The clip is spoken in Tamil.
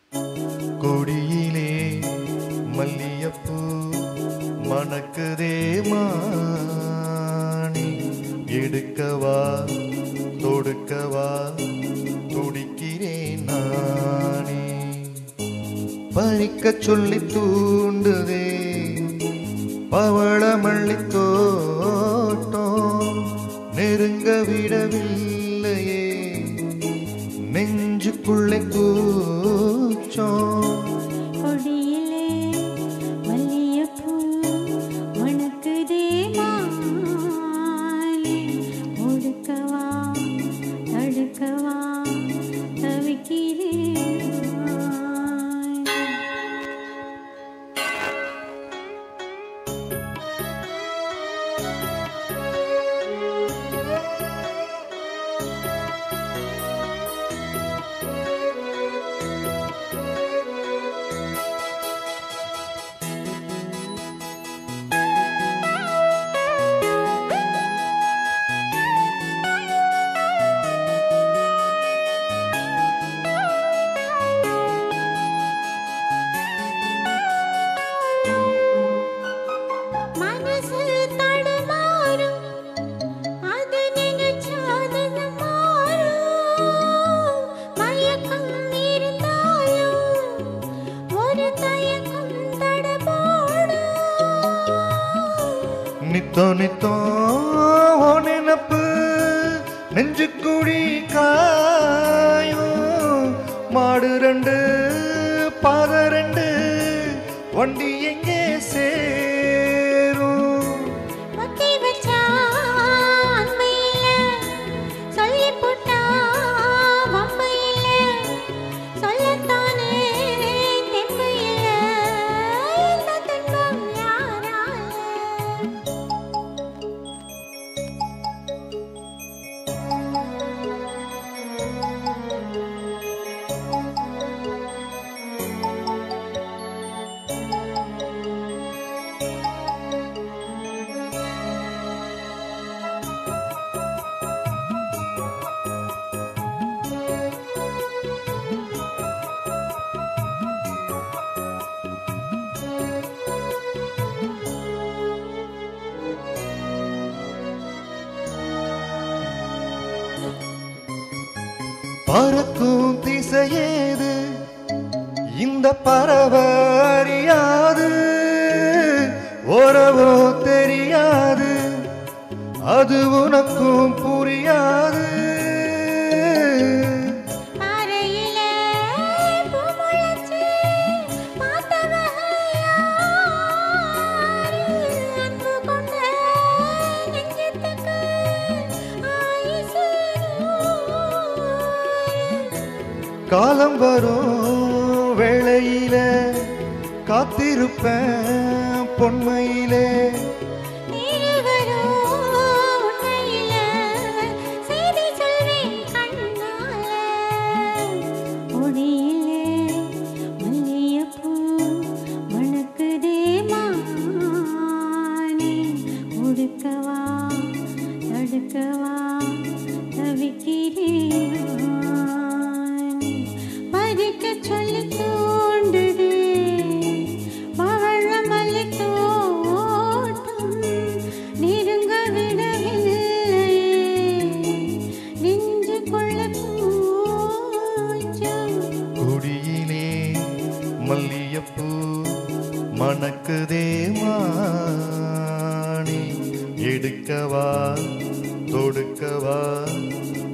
கொடியிலே மல்லியப்பூ மணக்குதே மாணி எடுக்கவா தொடுக்கவா துடிக்கிறேன் நானே பறிக்க சொல்லி தூண்டுதே பவளமல்லி தோட்டம் நெருங்க விடவில்லையே நெஞ்சுக்குள்ளே கூச்சம் கொடியிலே மல்லியப்பூ மணக்குதே மாலை ஒடுக்கவா தடுக்கவா தவிக்கிறேன் மனசு தடுமாறும் அது நினைச்சாதன மாறும் மயக்கம் இருந்தாலும் ஒரு தயக்கம் தடபோடும் நித்தோ நித்தோ ஓ நினப்பு நெஞ்சுக்குடி காயும் மாடு ரெண்டு பாத ரெண்டு வண்டி எங்கே சேரும் ஒத்தி வச்சா அன்பையில சொல்லி போட்டா வம்பையில சொல்லத்தானே தெம்பையில இந்த துன்பம் யாரால பறக்கும் திசையேது இந்த பறவை அறியாது உறவோ தெரியாது அது உனக்கும் புரியாது பாறையில பூ முளைச்சு பார்த்தவங்க யாரு? அன்பு கொண்ட நெஞ்சத்துக்கு ஆயுசு நூறு. காலம் வரும் வேளையில காத்திருப்பேன் பொன்மையிலே இருவரும் உண்மையில செய்தி சொல்வேன் கண்ணால. கொடியிலே மல்லிகைப்பூ மணக்குதே மானே. ஒடுக்கவா, தடுக்கவா, தவிக்கிறேன் நானே. பறிக்கச் சொல்லித் தூண்டுதே பவழமல்லி தோட்டம் நெருங்க விடவில்லையே நெஞ்சுக்குள்ள பூச்சம் குடியிலே மல்லியப்பூ மணக்குதே மாணி எடுக்கவா தொடுக்கவா